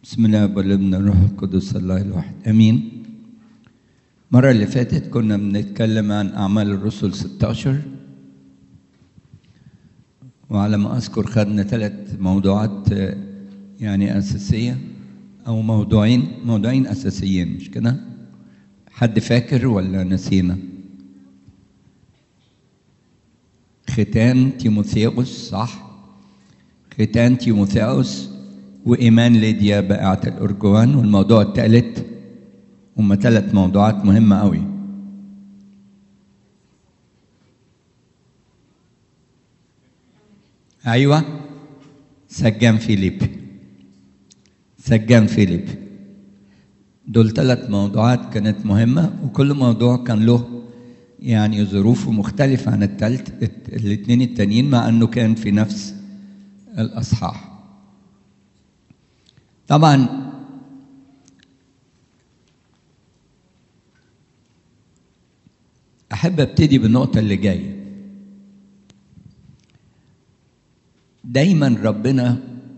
بسم الله والابن الروح القدس الله الواحد امين المره اللي فاتت كنا بنتكلم عن اعمال الرسل 16 وعلى ما اذكر خدنا ثلاث موضوعات آه، يعني اساسيه او موضوعين موضوعين اساسيين مش كده حد فاكر ولا نسينا ختان تيموثيوس صح ختان تيموثاوس وإيمان ليديا بائعة الأرجوان والموضوع الثالث هما ثلاث موضوعات مهمة قوي أيوة سجان فيليب سجان فيليب دول ثلاث موضوعات كانت مهمة وكل موضوع كان له يعني ظروفه مختلفة عن الثالث الاثنين التانيين مع أنه كان في نفس الأصحاح طبعا احب ابتدي بالنقطه اللي جايه دايما ربنا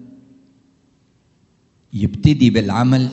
يبتدي بالعمل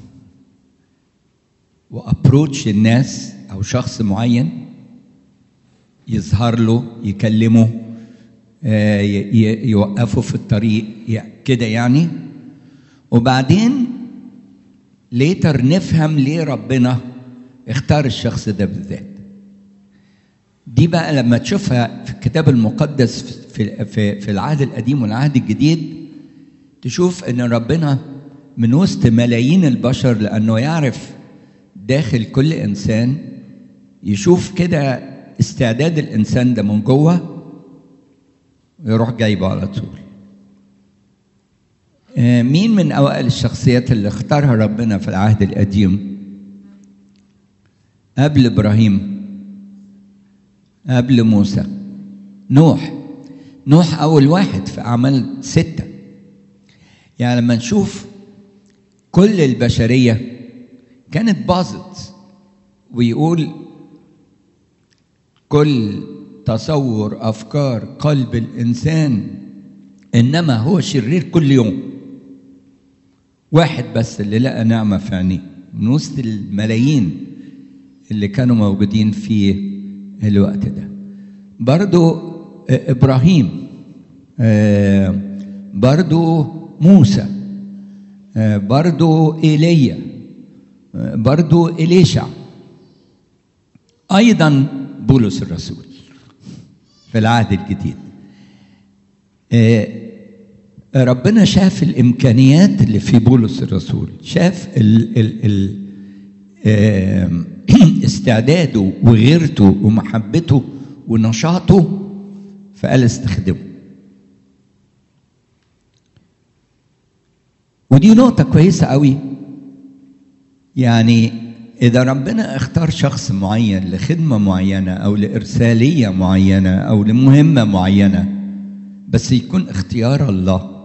وابروتش الناس او شخص معين يظهر له يكلمه آه، ي- ي- يوقفه في الطريق ي- كده يعني وبعدين ليتر نفهم ليه ربنا اختار الشخص ده بالذات دي بقى لما تشوفها في الكتاب المقدس في في في العهد القديم والعهد الجديد تشوف ان ربنا من وسط ملايين البشر لانه يعرف داخل كل انسان يشوف كده استعداد الانسان ده من جوه ويروح جايبه على طول آه، مين من اوائل الشخصيات اللي اختارها ربنا في العهد القديم قبل ابراهيم قبل موسى نوح نوح اول واحد في اعمال سته يعني لما نشوف كل البشريه كانت باظت ويقول كل تصور افكار قلب الانسان انما هو شرير كل يوم واحد بس اللي لقى نعمه في عينيه من وسط الملايين اللي كانوا موجودين في الوقت ده برضو آه، ابراهيم آه، برضو موسى آه، برضو ايليا آه، برضو اليشع ايضا بولس الرسول في العهد الجديد آه، ربنا شاف الامكانيات اللي في بولس الرسول شاف ال ال ال آم، استعداده وغيرته ومحبته ونشاطه فقال استخدمه ودي نقطة كويسة قوي يعني إذا ربنا اختار شخص معين لخدمة معينة أو لإرسالية معينة أو لمهمة معينة بس يكون اختيار الله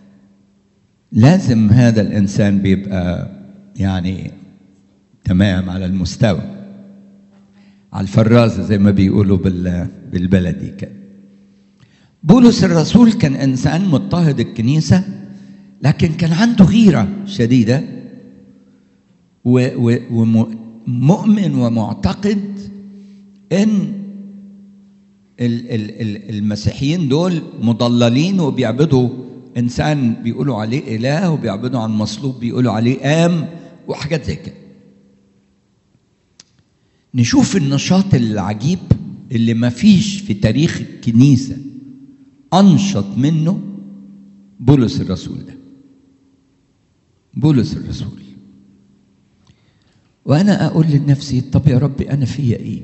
لازم هذا الإنسان بيبقى يعني تمام على المستوى على الفرازة زي ما بيقولوا بال- بالبلدي كده بولس الرسول كان إنسان مضطهد الكنيسة لكن كان عنده غيرة شديدة ومؤمن ومعتقد ان ال- ال- ال- المسيحيين دول مضللين وبيعبدوا انسان بيقولوا عليه اله وبيعبدوا عن مصلوب بيقولوا عليه ام وحاجات زي كده نشوف النشاط العجيب اللي ما فيش في تاريخ الكنيسة أنشط منه بولس الرسول ده بولس الرسول وأنا أقول لنفسي طب يا ربي أنا فيا إيه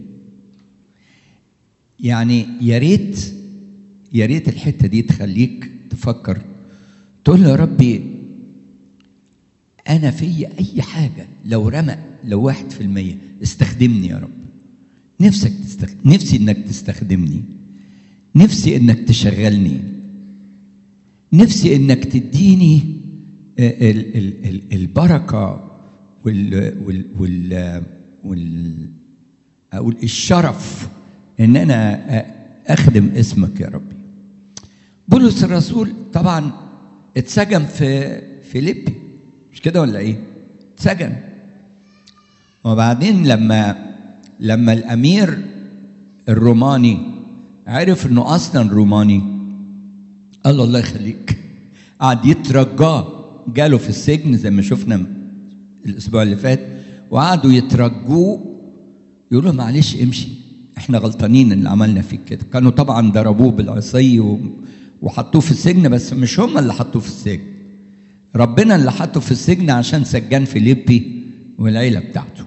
يعني يا ريت يا ريت الحتة دي تخليك تفكر تقول له يا ربي أنا فيا أي حاجة لو رمى لو واحد في المية استخدمني يا رب نفسك تستخ... نفسي إنك تستخدمني نفسي إنك تشغلني نفسي إنك تديني ال... ال... ال... البركة وال... وال... وال... وال... أقول الشرف إن أنا أخدم اسمك يا ربي بولس الرسول طبعا اتسجن في فيليبي مش كده ولا ايه اتسجن وبعدين لما لما الامير الروماني عرف انه اصلا روماني قال له الله يخليك قعد يترجاه جاله في السجن زي ما شفنا الاسبوع اللي فات وقعدوا يترجوه يقولوا معلش امشي احنا غلطانين اللي عملنا فيك كده كانوا طبعا ضربوه بالعصي و... وحطوه في السجن بس مش هم اللي حطوه في السجن ربنا اللي حطه في السجن عشان سجان فيليبي والعيله بتاعته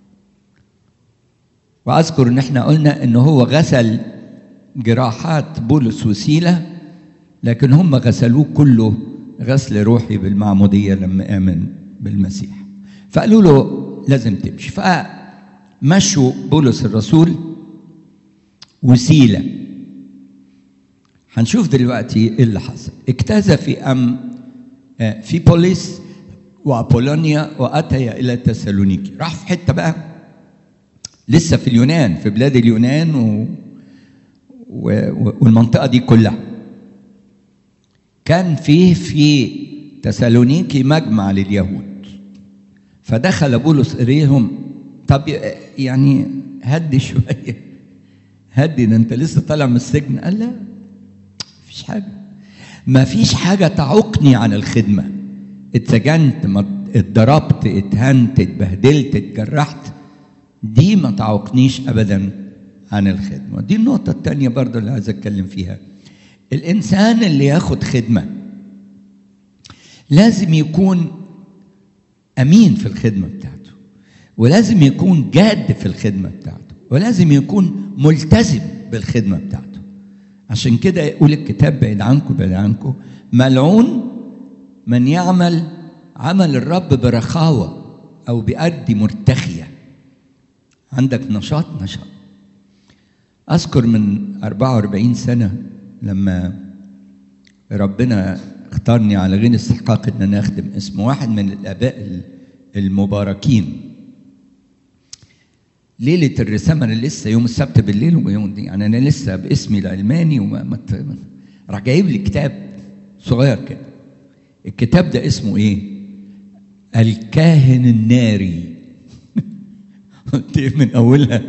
واذكر ان احنا قلنا ان هو غسل جراحات بولس وسيله لكن هم غسلوه كله غسل روحي بالمعموديه لما امن بالمسيح فقالوا له لازم تمشي فمشوا بولس الرسول وسيله هنشوف دلوقتي ايه اللي حصل اجتاز في ام في بوليس وابولونيا واتي الى تسالونيكي راح في حته بقى لسه في اليونان في بلاد اليونان و... و... والمنطقه دي كلها كان فيه في تسالونيكي مجمع لليهود فدخل بولس اليهم طب يعني هدي شويه هدي ده انت لسه طالع من السجن قال لا مفيش حاجه ما فيش حاجه تعوقني عن الخدمه اتسجنت اتضربت اتهنت اتبهدلت اتجرحت دي ما تعوقنيش ابدا عن الخدمه دي النقطه الثانيه برضو اللي عايز اتكلم فيها الانسان اللي ياخد خدمه لازم يكون امين في الخدمه بتاعته ولازم يكون جاد في الخدمه بتاعته ولازم يكون ملتزم بالخدمه بتاعته عشان كده يقول الكتاب بعيد عنكم بعيد عنكم ملعون من يعمل عمل الرب برخاوه او بأرض مرتخيه عندك نشاط نشاط اذكر من 44 سنه لما ربنا اختارني على غير استحقاق ان انا اخدم اسم واحد من الاباء المباركين ليلة الرسامة أنا لسه يوم السبت بالليل ويوم دي يعني أنا لسه باسمي العلماني وما مت... راح جايب لي كتاب صغير كده الكتاب ده اسمه إيه؟ الكاهن الناري قلت إيه من أولها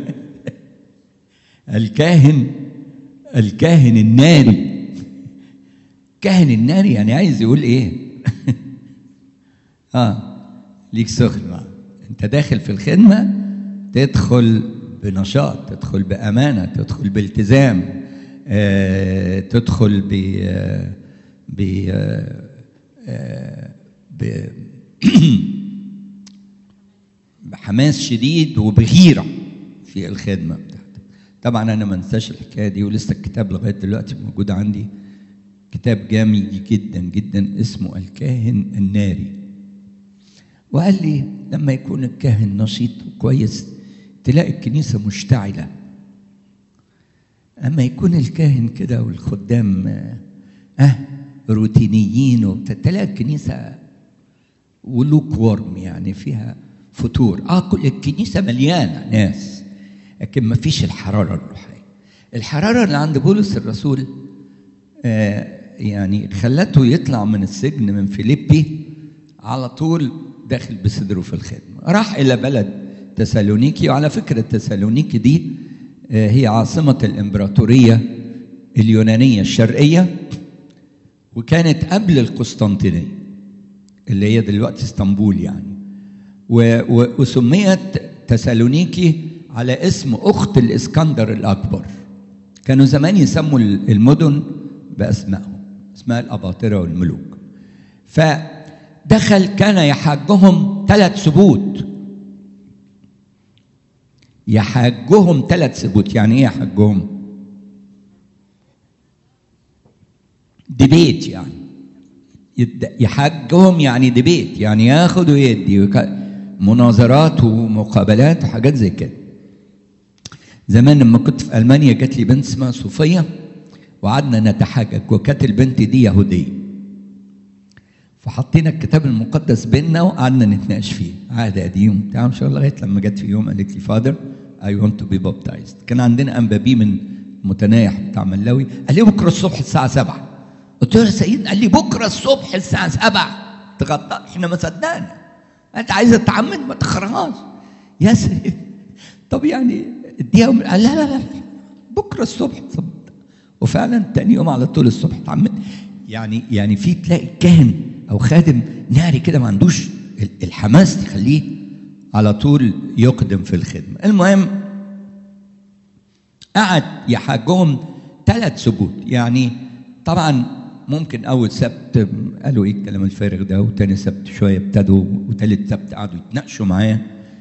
الكاهن الكاهن الناري كاهن الناري يعني عايز يقول إيه؟ آه ليك سخن بقى أنت داخل في الخدمة تدخل بنشاط تدخل بأمانة تدخل بالتزام آه، تدخل ب ب آه، ب بحماس شديد وبغيرة في الخدمة بتاعتك طبعا أنا ما انساش الحكاية دي ولسه الكتاب لغاية دلوقتي موجود عندي كتاب جامد جدا جدا اسمه الكاهن الناري وقال لي لما يكون الكاهن نشيط وكويس تلاقي الكنيسة مشتعلة أما يكون الكاهن كده والخدام أه روتينيين وتلاقي الكنيسة ولوك ورم يعني فيها فتور اه كل الكنيسة مليانة ناس لكن ما فيش الحرارة الروحية الحرارة اللي عند بولس الرسول آه يعني خلته يطلع من السجن من فيليبي على طول داخل بصدره في الخدمة راح إلى بلد تسالونيكي وعلى فكرة تسالونيكي دي هي عاصمة الإمبراطورية اليونانية الشرقية وكانت قبل القسطنطينية اللي هي دلوقتي اسطنبول يعني وسميت تسالونيكي على اسم أخت الإسكندر الأكبر كانوا زمان يسموا المدن بأسمائهم اسماء الأباطرة والملوك فدخل كان يحاجهم ثلاث سبوت يحاجهم ثلاث سبوت يعني ايه يحاجهم ديبيت يعني يحاجهم يعني ديبيت يعني ياخد ويدي مناظرات ومقابلات وحاجات زي كده زمان لما كنت في المانيا جات لي بنت اسمها صوفيا وقعدنا نتحاجج وكانت البنت دي يهوديه فحطينا الكتاب المقدس بيننا وقعدنا نتناقش فيه عهد قديم بتاع ان شاء الله لغايه لما جت في يوم قالت لي فادر اي ونت تو بي بابتايزد كان عندنا انبابي من متنايح بتاع ملاوي قال لي بكره الصبح الساعه 7 قلت له يا سيدنا قال لي بكره الصبح الساعه 7 تغطى احنا ما صدقنا انت عايزه تتعمد ما تخرهاش يا سيدي طب يعني اديها لا لا لا, لا. بكره الصبح صبت. وفعلا تاني يوم على طول الصبح اتعمد يعني يعني في تلاقي كاهن او خادم ناري كده ما عندوش الحماس تخليه على طول يقدم في الخدمه المهم قعد يحاجهم ثلاث سبوت يعني طبعا ممكن اول سبت قالوا ايه الكلام الفارغ ده وتاني سبت شويه ابتدوا وتالت سبت قعدوا يتناقشوا معاه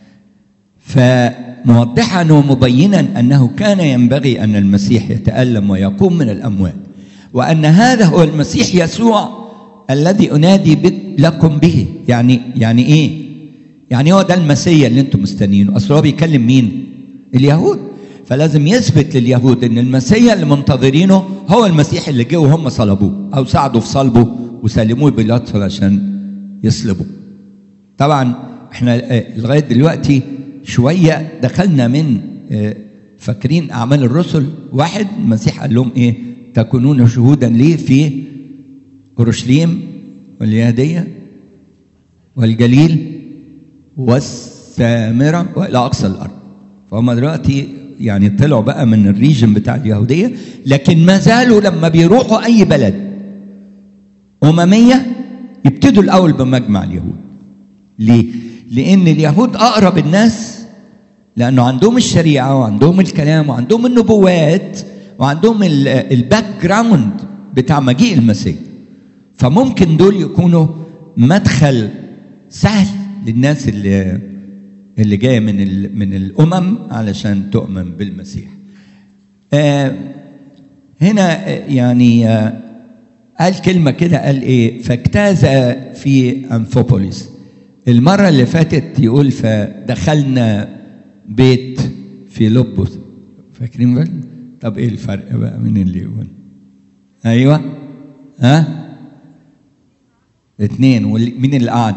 فموضحا ومبينا انه كان ينبغي ان المسيح يتالم ويقوم من الاموات وان هذا هو المسيح يسوع الذي انادي لكم به يعني يعني ايه يعني هو ده المسيا اللي انتم مستنيينه اصل هو بيكلم مين اليهود فلازم يثبت لليهود ان المسيا اللي منتظرينه هو المسيح اللي جه وهم صلبوه او ساعدوا في صلبه وسلموه بيلاطس عشان يصلبوا طبعا احنا لغايه دلوقتي شويه دخلنا من فاكرين اعمال الرسل واحد المسيح قال لهم ايه تكونون شهودا لي في اورشليم واليهوديه والجليل والسامره والى اقصى الارض فهم دلوقتي يعني طلعوا بقى من الريجن بتاع اليهوديه لكن ما زالوا لما بيروحوا اي بلد امميه يبتدوا الاول بمجمع اليهود ليه لان اليهود اقرب الناس لانه عندهم الشريعه وعندهم الكلام وعندهم النبوات وعندهم الباك جراوند بتاع مجيء المسيح فممكن دول يكونوا مدخل سهل للناس اللي اللي جايه من من الامم علشان تؤمن بالمسيح. آه هنا يعني آه قال كلمه كده قال ايه فاجتاز في انفوبوليس المره اللي فاتت يقول فدخلنا بيت في لبس فاكرين بقى؟ طب ايه الفرق بقى من اللي يقول ايوه ها اتنين مين اللي قعد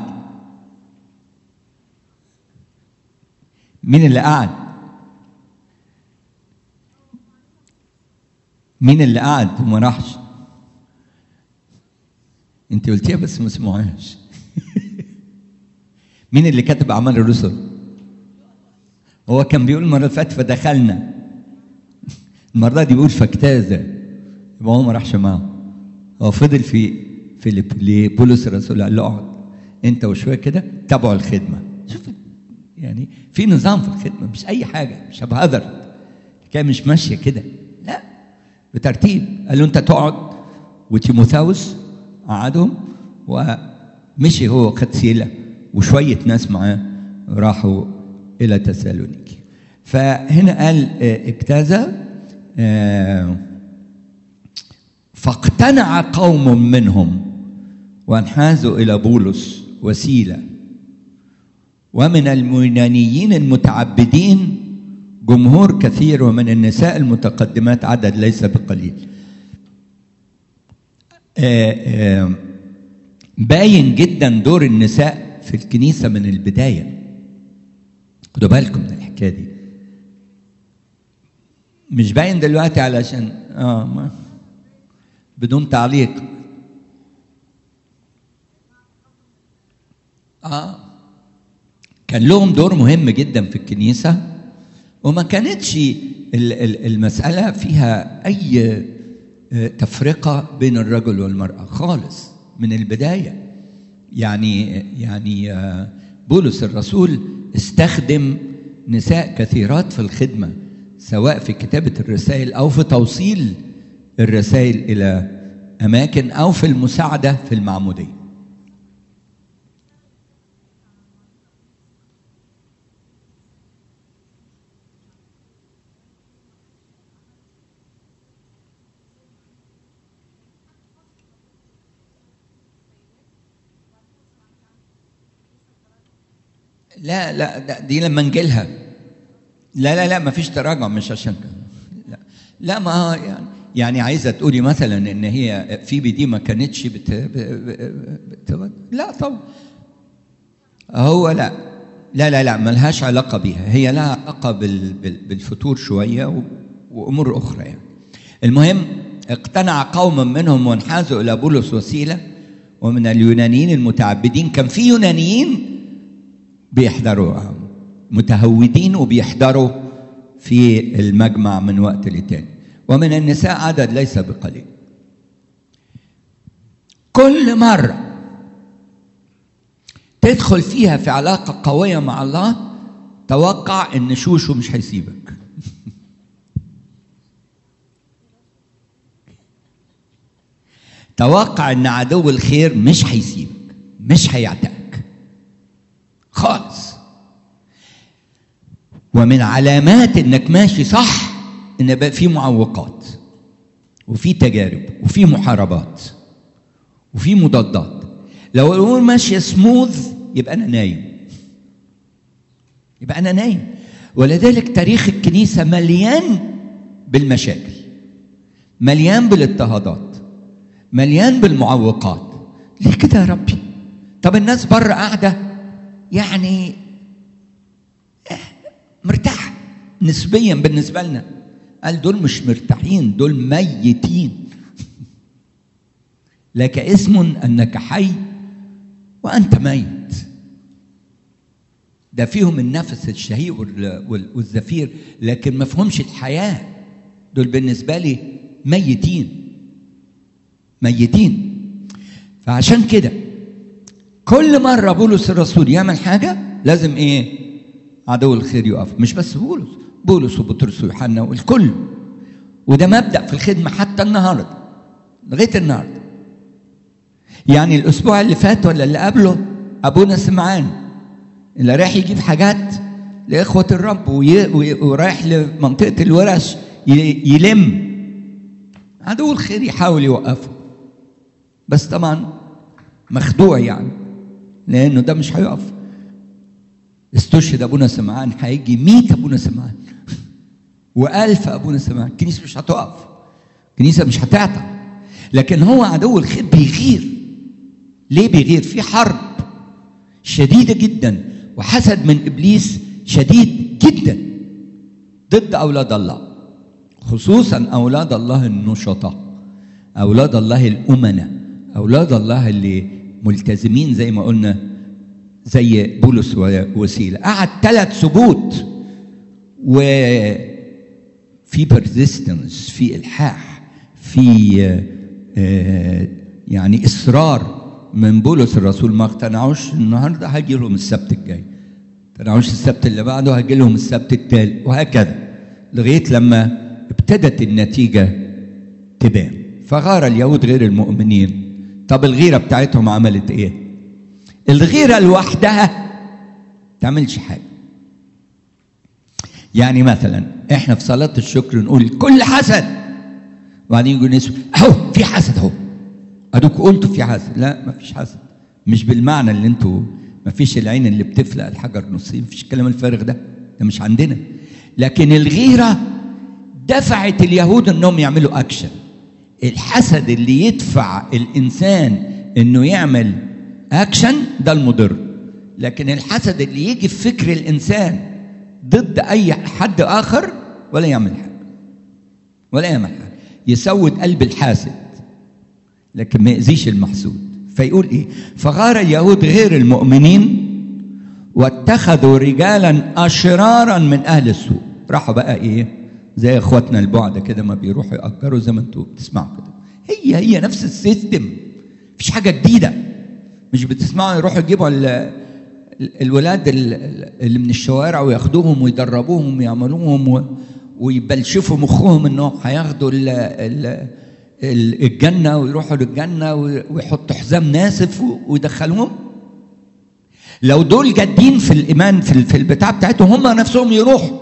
مين اللي قعد مين اللي قعد وما راحش انت قلتيها بس ما سمعوهاش مين اللي كتب اعمال الرسل هو كان بيقول المره اللي فاتت فدخلنا المره دي بيقول فاجتاز يبقى هو ما راحش معاه هو فضل في في لبولس الرسول قال له اقعد انت وشويه كده تابعوا الخدمه شوف يعني في نظام في الخدمه مش اي حاجه مش هبهذر الحكايه مش ماشيه كده لا بترتيب قال له انت تقعد وتيموثاوس قعدهم ومشي هو خد سيله وشويه ناس معاه راحوا الى تسالونيكي فهنا قال اجتاز فاقتنع قوم منهم وانحازوا الى بولس وسيله ومن المينانيين المتعبدين جمهور كثير ومن النساء المتقدمات عدد ليس بقليل باين جدا دور النساء في الكنيسة من البداية خدوا بالكم من الحكاية دي مش باين دلوقتي علشان اه ما بدون تعليق اه كان لهم دور مهم جدا في الكنيسة وما كانتش المسألة فيها أي تفرقة بين الرجل والمرأة خالص من البداية يعني يعني بولس الرسول استخدم نساء كثيرات في الخدمة سواء في كتابة الرسائل أو في توصيل الرسائل إلى أماكن أو في المساعدة في المعمودية لا لا دي لما نجيلها لا لا لا ما فيش تراجع مش عشان لا لا ما يعني يعني عايزه تقولي مثلا ان هي في بي دي ما كانتش بت, بت... لا طبعا هو لا لا لا لا ملهاش علاقة بيها هي لها علاقة بال... بال... بالفتور شوية و... وأمور أخرى يعني المهم اقتنع قوم منهم وانحازوا إلى بولس وسيلة ومن اليونانيين المتعبدين كان في يونانيين بيحضروا متهودين وبيحضروا في المجمع من وقت لتاني ومن النساء عدد ليس بقليل كل مرة تدخل فيها في علاقة قوية مع الله توقع ان شوشو مش هيسيبك توقع ان عدو الخير مش هيسيبك مش هيعتقك خالص ومن علامات انك ماشي صح ان بقى في معوقات وفي تجارب وفي محاربات وفي مضادات لو الامور ماشيه سموث يبقى انا نايم يبقى انا نايم ولذلك تاريخ الكنيسه مليان بالمشاكل مليان بالاضطهادات مليان بالمعوقات ليه كده يا ربي طب الناس بره قاعده يعني مرتاحه نسبيا بالنسبه لنا قال دول مش مرتاحين دول ميتين لك اسم انك حي وانت ميت ده فيهم النفس الشهيق والزفير لكن ما فيهمش الحياه دول بالنسبه لي ميتين ميتين فعشان كده كل مره بولس الرسول يعمل حاجه لازم ايه عدو الخير يقف مش بس بولس بولس وبطرس ويوحنا والكل وده مبدا في الخدمه حتى النهارده لغايه النهارده يعني الاسبوع اللي فات ولا اللي قبله ابونا سمعان اللي رايح يجيب حاجات لاخوه الرب ورايح لمنطقه الورش يلم عدو الخير يحاول يوقفه بس طبعا مخدوع يعني لانه ده مش هيقف استشهد ابونا سمعان هيجي 100 ابونا سمعان و1000 ابونا سمعان الكنيسه مش هتقف الكنيسه مش هتعطى لكن هو عدو الخير بيغير ليه بيغير في حرب شديده جدا وحسد من ابليس شديد جدا ضد اولاد الله خصوصا اولاد الله النشطاء اولاد الله الامناء اولاد الله اللي ملتزمين زي ما قلنا زي بولس وسيله قعد ثلاث ثبوت وفي بيرزيستنس في الحاح في يعني اصرار من بولس الرسول ما اقتنعوش النهارده هاجي لهم السبت الجاي ما اقتنعوش السبت اللي بعده هاجي لهم السبت التالي وهكذا لغايه لما ابتدت النتيجه تبان فغار اليهود غير المؤمنين طب الغيره بتاعتهم عملت ايه الغيره لوحدها تعملش حاجه يعني مثلا احنا في صلاه الشكر نقول كل حسد وبعدين يقول نسوا اهو في حسد اهو ادوك قلتوا في حسد لا ما فيش حسد مش بالمعنى اللي انتوا ما فيش العين اللي بتفلق الحجر نصين ما فيش الكلام الفارغ ده ده مش عندنا لكن الغيره دفعت اليهود انهم يعملوا اكشن الحسد اللي يدفع الانسان انه يعمل اكشن ده المضر لكن الحسد اللي يجي في فكر الانسان ضد اي حد اخر ولا يعمل حاجه ولا يعمل حاجه يسود قلب الحاسد لكن ما يأذيش المحسود فيقول ايه فغار اليهود غير المؤمنين واتخذوا رجالا اشرارا من اهل السوء راحوا بقى ايه زي اخواتنا البعد كده ما بيروحوا يأجروا زي ما انتوا بتسمعوا كده هي هي نفس السيستم مفيش حاجه جديده مش بتسمعوا يروحوا يجيبوا الولاد اللي من الشوارع وياخدوهم ويدربوهم ويعملوهم ويبلشفوا مخهم انهم هياخدوا الجنه ويروحوا للجنه ويحطوا حزام ناسف ويدخلوهم لو دول جادين في الايمان في البتاع بتاعتهم هم نفسهم يروحوا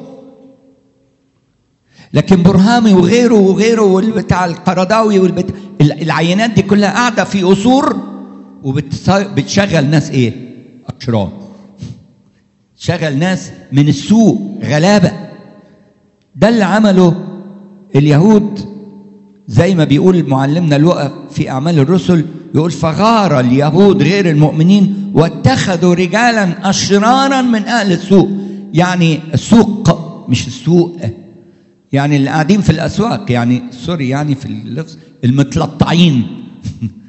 لكن برهامي وغيره وغيره والبتاع القرضاوي والبتاع العينات دي كلها قاعده في قصور وبتشغل ناس ايه؟ اشرار شغل ناس من السوق غلابه ده اللي عمله اليهود زي ما بيقول معلمنا لوقا في اعمال الرسل يقول فغار اليهود غير المؤمنين واتخذوا رجالا اشرارا من اهل السوق يعني السوق مش السوق يعني اللي قاعدين في الاسواق يعني سوري يعني في اللفظ المتلطعين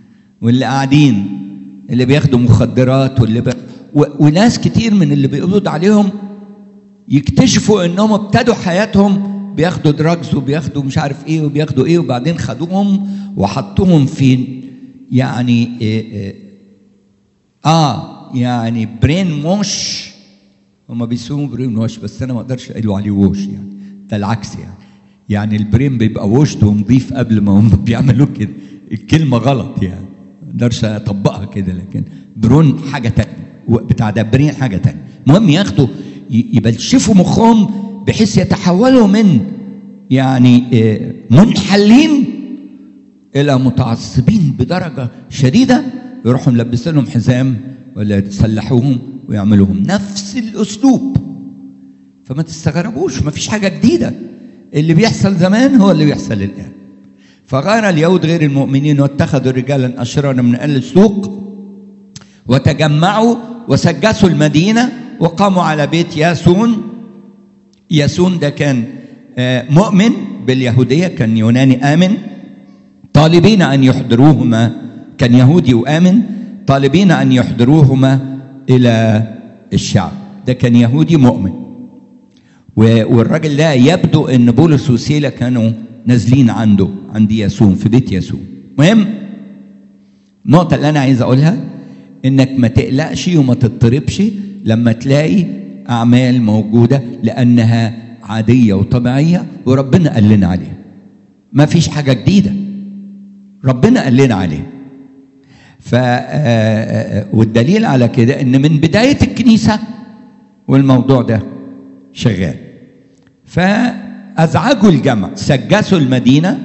واللي قاعدين اللي بياخدوا مخدرات واللي ب... و... وناس كتير من اللي بيقبض عليهم يكتشفوا انهم ابتدوا حياتهم بياخدوا دراجز وبياخدوا مش عارف ايه وبياخدوا ايه وبعدين خدوهم وحطوهم في يعني إيه إيه اه يعني برين ووش هما بيسموه برين ووش بس انا ما اقدرش اقول عليه ووش يعني ده العكس يعني يعني البرين بيبقى وشت ونضيف قبل ما هم بيعملوا كده الكلمه غلط يعني ما اقدرش اطبقها كده لكن برون حاجه تانية بتاع ده برين حاجه تانية المهم ياخدوا يبلشفوا مخهم بحيث يتحولوا من يعني منحلين الى متعصبين بدرجه شديده يروحوا ملبسين لهم حزام ولا يسلحوهم ويعملوهم نفس الاسلوب فما تستغربوش ما فيش حاجه جديده اللي بيحصل زمان هو اللي بيحصل الان فغار اليهود غير المؤمنين واتخذوا رجالا اشرارا من اهل السوق وتجمعوا وسجسوا المدينه وقاموا على بيت ياسون ياسون ده كان مؤمن باليهوديه كان يوناني امن طالبين ان يحضروهما كان يهودي وامن طالبين ان يحضروهما الى الشعب ده كان يهودي مؤمن والراجل ده يبدو ان بولس وسيله كانوا نازلين عنده عند ياسون في بيت ياسون مهم النقطة اللي أنا عايز أقولها إنك ما تقلقش وما تضطربش لما تلاقي أعمال موجودة لأنها عادية وطبيعية وربنا قال لنا عليها ما فيش حاجة جديدة ربنا قال لنا عليها ف والدليل على كده ان من بدايه الكنيسه والموضوع ده شغال فازعجوا الجمع سجسوا المدينه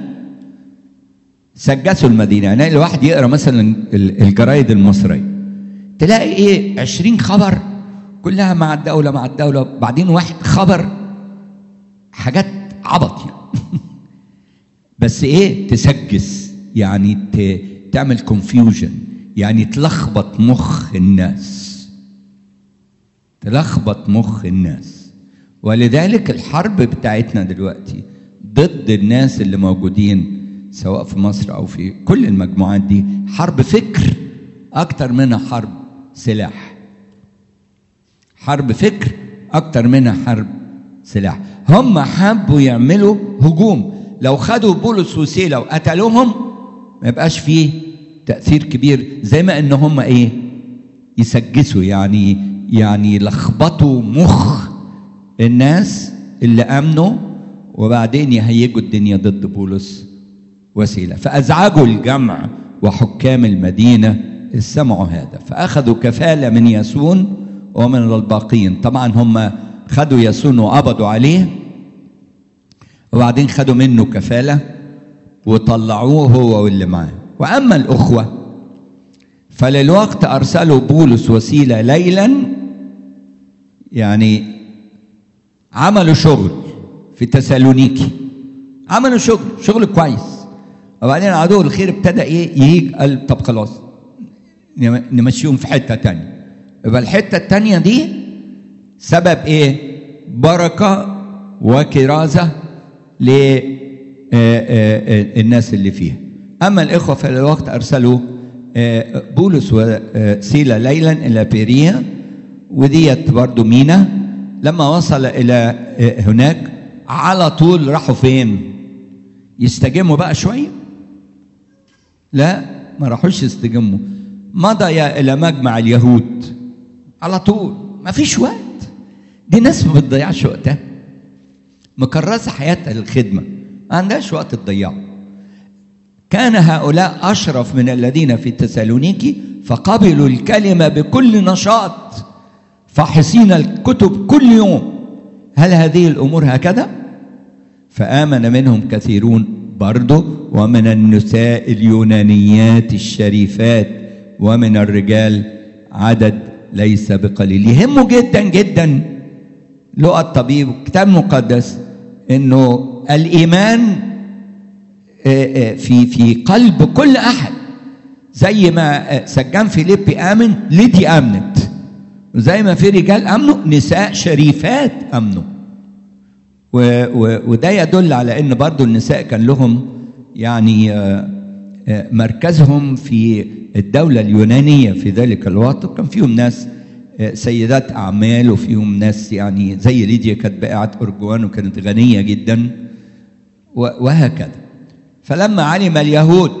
سجسوا المدينه يعني الواحد يقرا مثلا الجرايد المصريه تلاقي ايه عشرين خبر كلها مع الدولة مع الدولة بعدين واحد خبر حاجات عبط يعني بس ايه تسجس يعني تعمل كونفيوجن يعني تلخبط مخ الناس تلخبط مخ الناس ولذلك الحرب بتاعتنا دلوقتي ضد الناس اللي موجودين سواء في مصر او في كل المجموعات دي حرب فكر اكتر منها حرب سلاح حرب فكر اكتر منها حرب سلاح هم حبوا يعملوا هجوم لو خدوا بولس وسيله وقتلوهم ما يبقاش فيه تاثير كبير زي ما ان هم ايه يسجسوا يعني يعني يلخبطوا مخ الناس اللي امنوا وبعدين يهيجوا الدنيا ضد بولس وسيله فازعجوا الجمع وحكام المدينه سمعوا هذا فاخذوا كفاله من ياسون ومن الباقين طبعا هم خدوا ياسون وقبضوا عليه وبعدين خدوا منه كفاله وطلعوه هو واللي معاه واما الاخوه فللوقت ارسلوا بولس وسيله ليلا يعني عملوا شغل في تسالونيكي عملوا شغل شغل كويس وبعدين عدو الخير ابتدى ايه يهيج قال طب خلاص نمشيهم في حته تانية يبقى الحته التانية دي سبب ايه بركه وكرازه للناس اللي فيها اما الاخوه في الوقت ارسلوا بولس وسيلا ليلا الى بيريا وديت برضو مينا لما وصل الى هناك على طول راحوا فين يستجموا بقى شويه لا ما راحوش يستجموا مضى الى مجمع اليهود على طول ما فيش وقت دي ناس ما بتضيعش وقتها مكرسه حياتها للخدمه ما عندهاش وقت تضيعه كان هؤلاء اشرف من الذين في تسالونيكي فقبلوا الكلمه بكل نشاط فاحصين الكتب كل يوم هل هذه الامور هكذا فامن منهم كثيرون برضه ومن النساء اليونانيات الشريفات ومن الرجال عدد ليس بقليل يهمه جدا جدا لقى الطبيب الكتاب المقدس انه الايمان في في قلب كل احد زي ما سجان فيليبي امن ليدي امنت وزي ما في رجال امنوا نساء شريفات امنوا و و وده يدل على ان برضو النساء كان لهم يعني مركزهم في الدولة اليونانية في ذلك الوقت كان فيهم ناس آه، سيدات أعمال وفيهم ناس يعني زي ليديا كانت بائعة أرجوان وكانت غنية جدا و- وهكذا فلما علم اليهود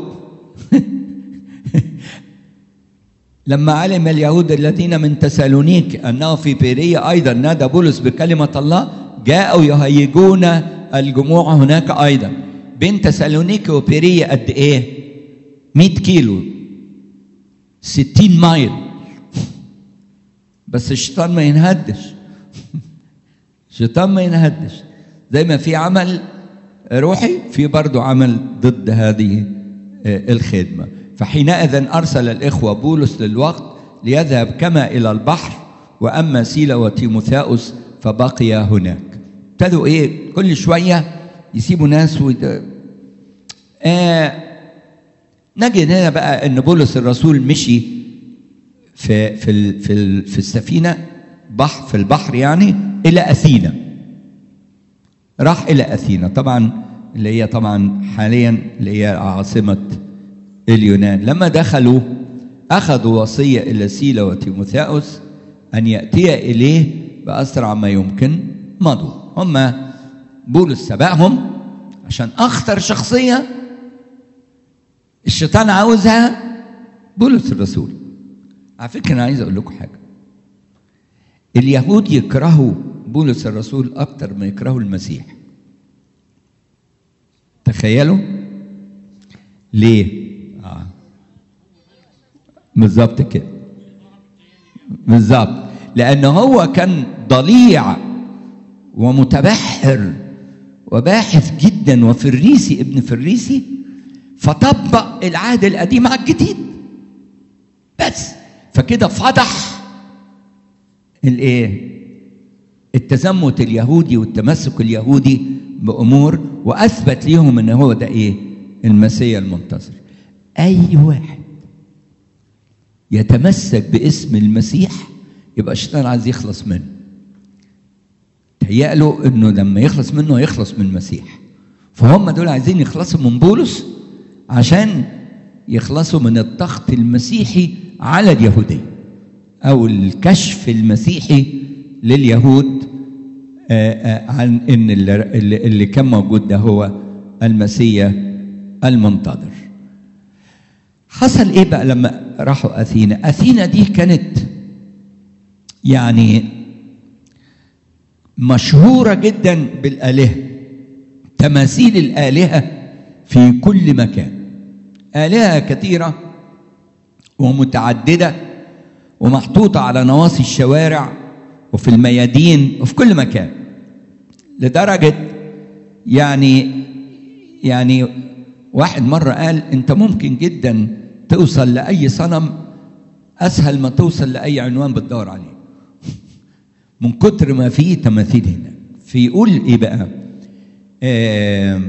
لما علم اليهود الذين من تسالونيك انه في بيريه ايضا نادى بولس بكلمه الله جاءوا يهيجون الجموع هناك ايضا بين تسالونيك وبيريه قد ايه 100 كيلو 60 مايل بس الشيطان ما ينهدش الشيطان ما ينهدش زي ما في عمل روحي في برضه عمل ضد هذه آه، الخدمة فحينئذ أرسل الإخوة بولس للوقت ليذهب كما إلى البحر وأما سيلا وتيموثاوس فبقي هناك ابتدوا إيه كل شوية يسيبوا ناس ويد... آه نجد هنا بقى ان بولس الرسول مشي في في ال- في ال- في السفينه بحر في البحر يعني الى اثينا راح الى اثينا طبعا اللي هي طبعا حاليا اللي هي عاصمه اليونان لما دخلوا اخذوا وصيه الى سيلا وتيموثاوس ان ياتي اليه باسرع ما يمكن مضوا هم بولس سبقهم عشان اخطر شخصيه الشيطان عاوزها بولس الرسول على فكره انا عايز اقول لكم حاجه اليهود يكرهوا بولس الرسول اكتر ما يكرهوا المسيح تخيلوا ليه آه. بالظبط كده بالظبط لان هو كان ضليع ومتبحر وباحث جدا وفريسي ابن فريسي فطبق العهد القديم على الجديد بس فكده فضح الايه التزمت اليهودي والتمسك اليهودي بامور واثبت ليهم ان هو ده ايه المسيا المنتصر اي واحد يتمسك باسم المسيح يبقى الشيطان عايز يخلص منه تهيأ له انه لما يخلص منه هيخلص من المسيح فهم دول عايزين يخلصوا من بولس عشان يخلصوا من الضغط المسيحي على اليهودية أو الكشف المسيحي لليهود آه، آه، عن إن اللي, اللي اللي كان موجود ده هو المسيا المنتظر حصل إيه بقى لما راحوا أثينا أثينا دي كانت يعني مشهورة جدا بالآلهة تماثيل الآلهة في كل مكان آلهة كثيرة ومتعددة ومحطوطة على نواصي الشوارع وفي الميادين وفي كل مكان لدرجة يعني يعني واحد مرة قال أنت ممكن جدا توصل لأي صنم أسهل ما توصل لأي عنوان بتدور عليه من كتر ما فيه تماثيل هناك فيقول إيه بقى آه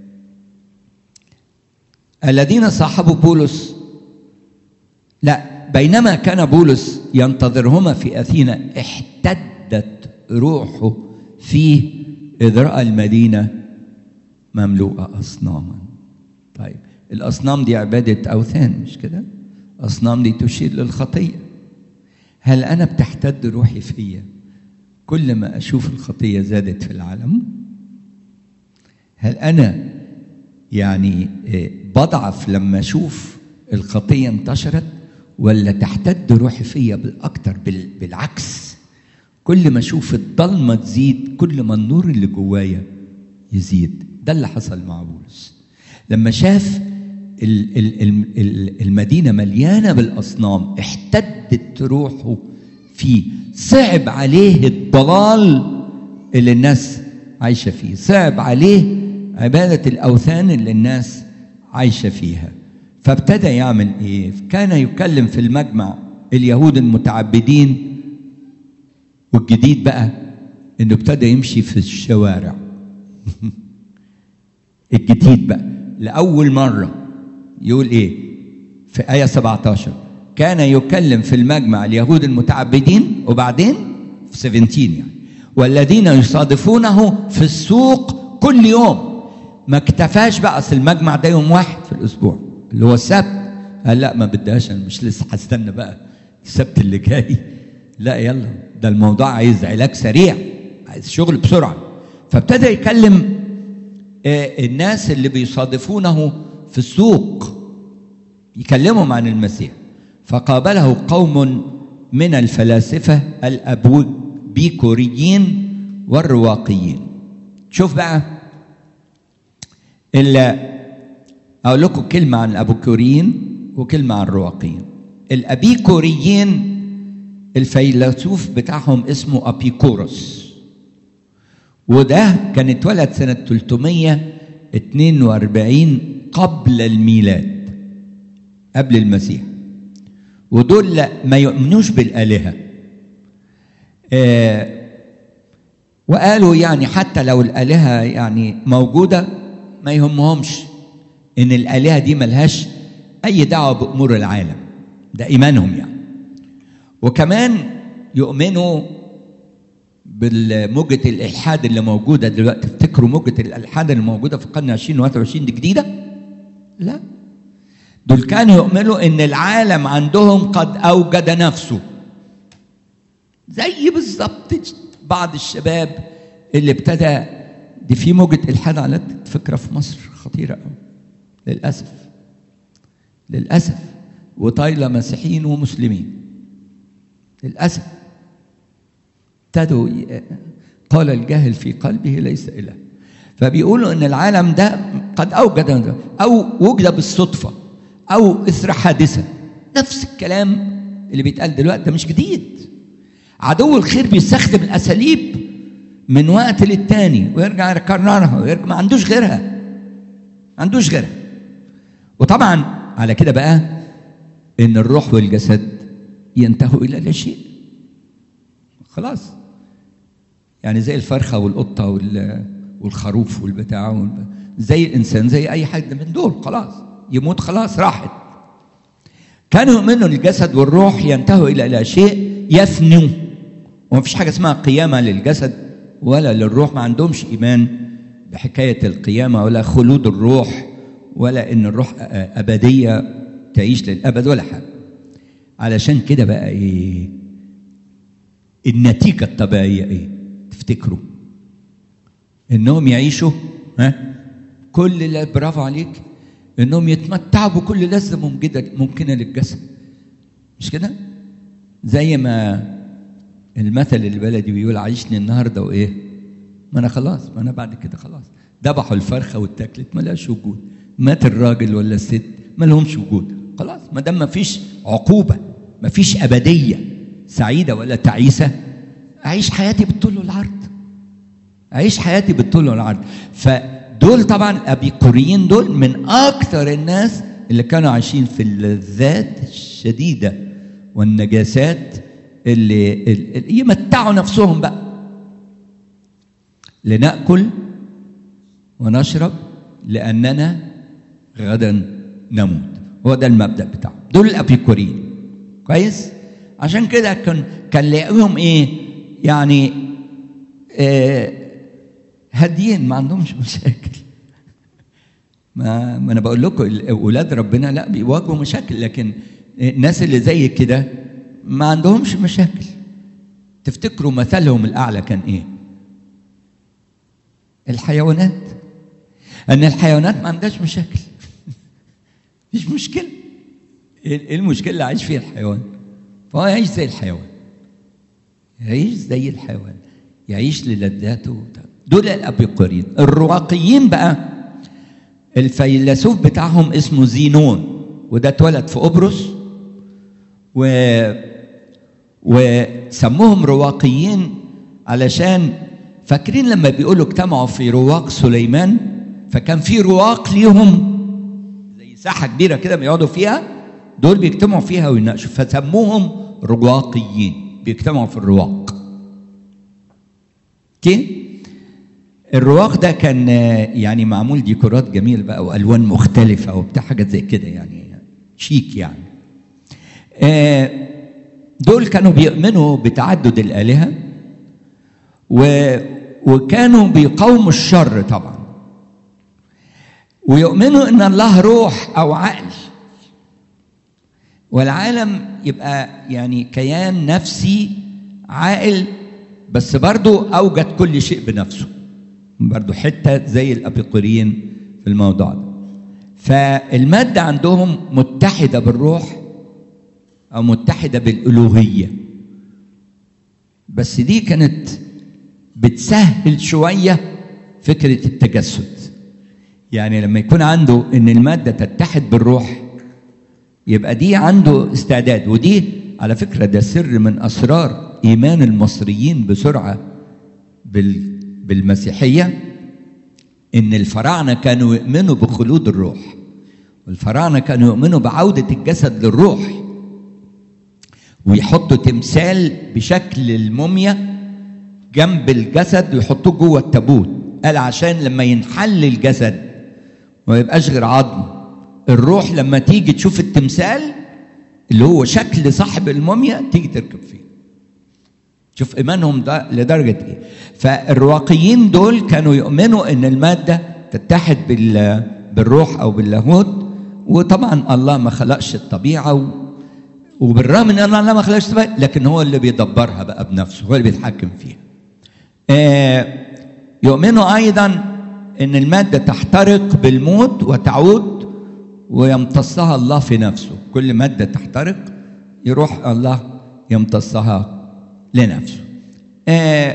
الذين صاحبوا بولس لا بينما كان بولس ينتظرهما في اثينا احتدت روحه فيه اذ راى المدينه مملوءه اصناما طيب الاصنام دي عباده اوثان مش كده اصنام دي تشير للخطيه هل انا بتحتد روحي فيا كل ما اشوف الخطيه زادت في العالم هل انا يعني بضعف لما اشوف الخطيه انتشرت ولا تحتد روحي فيا بالاكتر بالعكس كل ما اشوف الضلمه تزيد كل ما النور اللي جوايا يزيد ده اللي حصل مع بولس لما شاف المدينه مليانه بالاصنام احتدت روحه فيه صعب عليه الضلال اللي الناس عايشه فيه صعب عليه عبادة الأوثان اللي الناس عايشة فيها فابتدى يعمل إيه؟ كان يكلم في المجمع اليهود المتعبدين والجديد بقى إنه ابتدى يمشي في الشوارع الجديد بقى لأول مرة يقول إيه؟ في آية 17 كان يكلم في المجمع اليهود المتعبدين وبعدين في 17 يعني والذين يصادفونه في السوق كل يوم ما اكتفاش بقى اصل المجمع ده يوم واحد في الاسبوع اللي هو السبت قال لا ما بدهاش انا مش لسه هستنى بقى السبت اللي جاي لا يلا ده الموضوع عايز علاج سريع عايز شغل بسرعه فابتدى يكلم آه، الناس اللي بيصادفونه في السوق يكلمهم عن المسيح فقابله قوم من الفلاسفة الأبوبيكوريين والرواقيين شوف بقى إلا أقول لكم كلمة عن الأبوكوريين وكلمة عن الرواقيين الأبيكوريين الفيلسوف بتاعهم اسمه أبيكوروس وده كان اتولد سنة 342 قبل الميلاد قبل المسيح ودول لا ما يؤمنوش بالآلهة آه وقالوا يعني حتى لو الآلهة يعني موجودة ما يهمهمش إن الآلهة دي ملهاش أي دعوة بأمور العالم ده إيمانهم يعني وكمان يؤمنوا بالموجة الإلحاد اللي موجودة دلوقتي تفتكروا موجة الإلحاد اللي موجودة في القرن 20 و 21 دي جديدة؟ لا دول كانوا يؤمنوا ان العالم عندهم قد اوجد نفسه زي بالظبط بعض الشباب اللي ابتدى دي في موجة الحاد على فكرة في مصر خطيرة قوي للأسف للأسف وطايلة مسيحيين ومسلمين للأسف ابتدوا ي- قال الجاهل في قلبه ليس إله فبيقولوا ان العالم ده قد اوجد او وجد بالصدفه او اثر حادثه نفس الكلام اللي بيتقال دلوقتي ده مش جديد عدو الخير بيستخدم الاساليب من وقت للتاني ويرجع يكررها ويرجع ما عندوش غيرها ما عندوش غيرها وطبعا على كده بقى ان الروح والجسد ينتهوا الى لا شيء خلاص يعني زي الفرخه والقطه وال والخروف والبتاع والب... زي الانسان زي اي حد من دول خلاص يموت خلاص راحت كانوا يؤمنوا ان الجسد والروح ينتهوا الى لا شيء يفنوا وما فيش حاجه اسمها قيامه للجسد ولا للروح ما عندهمش ايمان بحكايه القيامه ولا خلود الروح ولا ان الروح ابديه تعيش للابد ولا حاجه علشان كده بقى ايه النتيجه الطبيعيه ايه تفتكروا انهم يعيشوا ها كل اللي برافو عليك انهم يتمتعوا بكل لذه ممكنه ممكنه للجسد مش كده زي ما المثل البلدي بيقول عيشني النهارده وايه ما انا خلاص ما انا بعد كده خلاص ذبحوا الفرخه واتاكلت ما لهاش وجود مات الراجل ولا الست ما لهمش وجود خلاص ما دام ما فيش عقوبه ما فيش ابديه سعيده ولا تعيسه اعيش حياتي بالطول والعرض اعيش حياتي بالطول والعرض فدول طبعا الابيقوريين دول من اكثر الناس اللي كانوا عايشين في اللذات الشديده والنجاسات اللي, اللي يمتعوا نفسهم بقى لناكل ونشرب لاننا غدا نموت هو ده المبدا بتاعهم دول الابيقوريين كويس عشان كده كان كان لاقيهم ايه يعني آه هاديين ما عندهمش مشاكل ما ما انا بقول لكم اولاد ربنا لا بيواجهوا مشاكل لكن الناس اللي زي كده ما عندهمش مشاكل تفتكروا مثلهم الاعلى كان ايه الحيوانات ان الحيوانات ما عندهاش مشاكل مفيش مشكله ايه المشكله اللي عايش فيها الحيوان فهو يعيش زي الحيوان يعيش زي الحيوان يعيش للذاته دول الابيقوريين الرواقيين بقى الفيلسوف بتاعهم اسمه زينون وده اتولد في قبرص و وسموهم رواقيين علشان فاكرين لما بيقولوا اجتمعوا في رواق سليمان فكان في رواق ليهم زي ساحه كبيره كده بيقعدوا فيها دول بيجتمعوا فيها ويناقشوا فسموهم رواقيين بيجتمعوا في الرواق اوكي الرواق ده كان يعني معمول ديكورات جميل بقى والوان مختلفه وبتاع حاجات زي كده يعني شيك يعني دول كانوا بيؤمنوا بتعدد الالهه و وكانوا بيقاوموا الشر طبعا ويؤمنوا ان الله روح او عقل والعالم يبقى يعني كيان نفسي عاقل بس برضو أوجد كل شيء بنفسه برضو حتة زي الأبيقوريين في الموضوع ده فالمادة عندهم متحدة بالروح أو متحدة بالألوهية بس دي كانت بتسهل شوية فكرة التجسد يعني لما يكون عنده إن المادة تتحد بالروح يبقى دي عنده استعداد ودي على فكرة ده سر من أسرار إيمان المصريين بسرعة بال بالمسيحية إن الفراعنة كانوا يؤمنوا بخلود الروح والفراعنة كانوا يؤمنوا بعودة الجسد للروح ويحطوا تمثال بشكل الموميا جنب الجسد ويحطوه جوه التابوت قال عشان لما ينحل الجسد ما يبقاش غير عظم الروح لما تيجي تشوف التمثال اللي هو شكل صاحب الموميا تيجي تركب فيه شوف ايمانهم ده لدرجه ايه فالرواقيين دول كانوا يؤمنوا ان الماده تتحد بال بالروح او باللاهوت وطبعا الله ما خلقش الطبيعه و... وبالرغم من ان الله ما خلقش الطبيعه لكن هو اللي بيدبرها بقى بنفسه هو اللي بيتحكم فيها آه يؤمنوا ايضا ان الماده تحترق بالموت وتعود ويمتصها الله في نفسه كل ماده تحترق يروح الله يمتصها لنفسه آه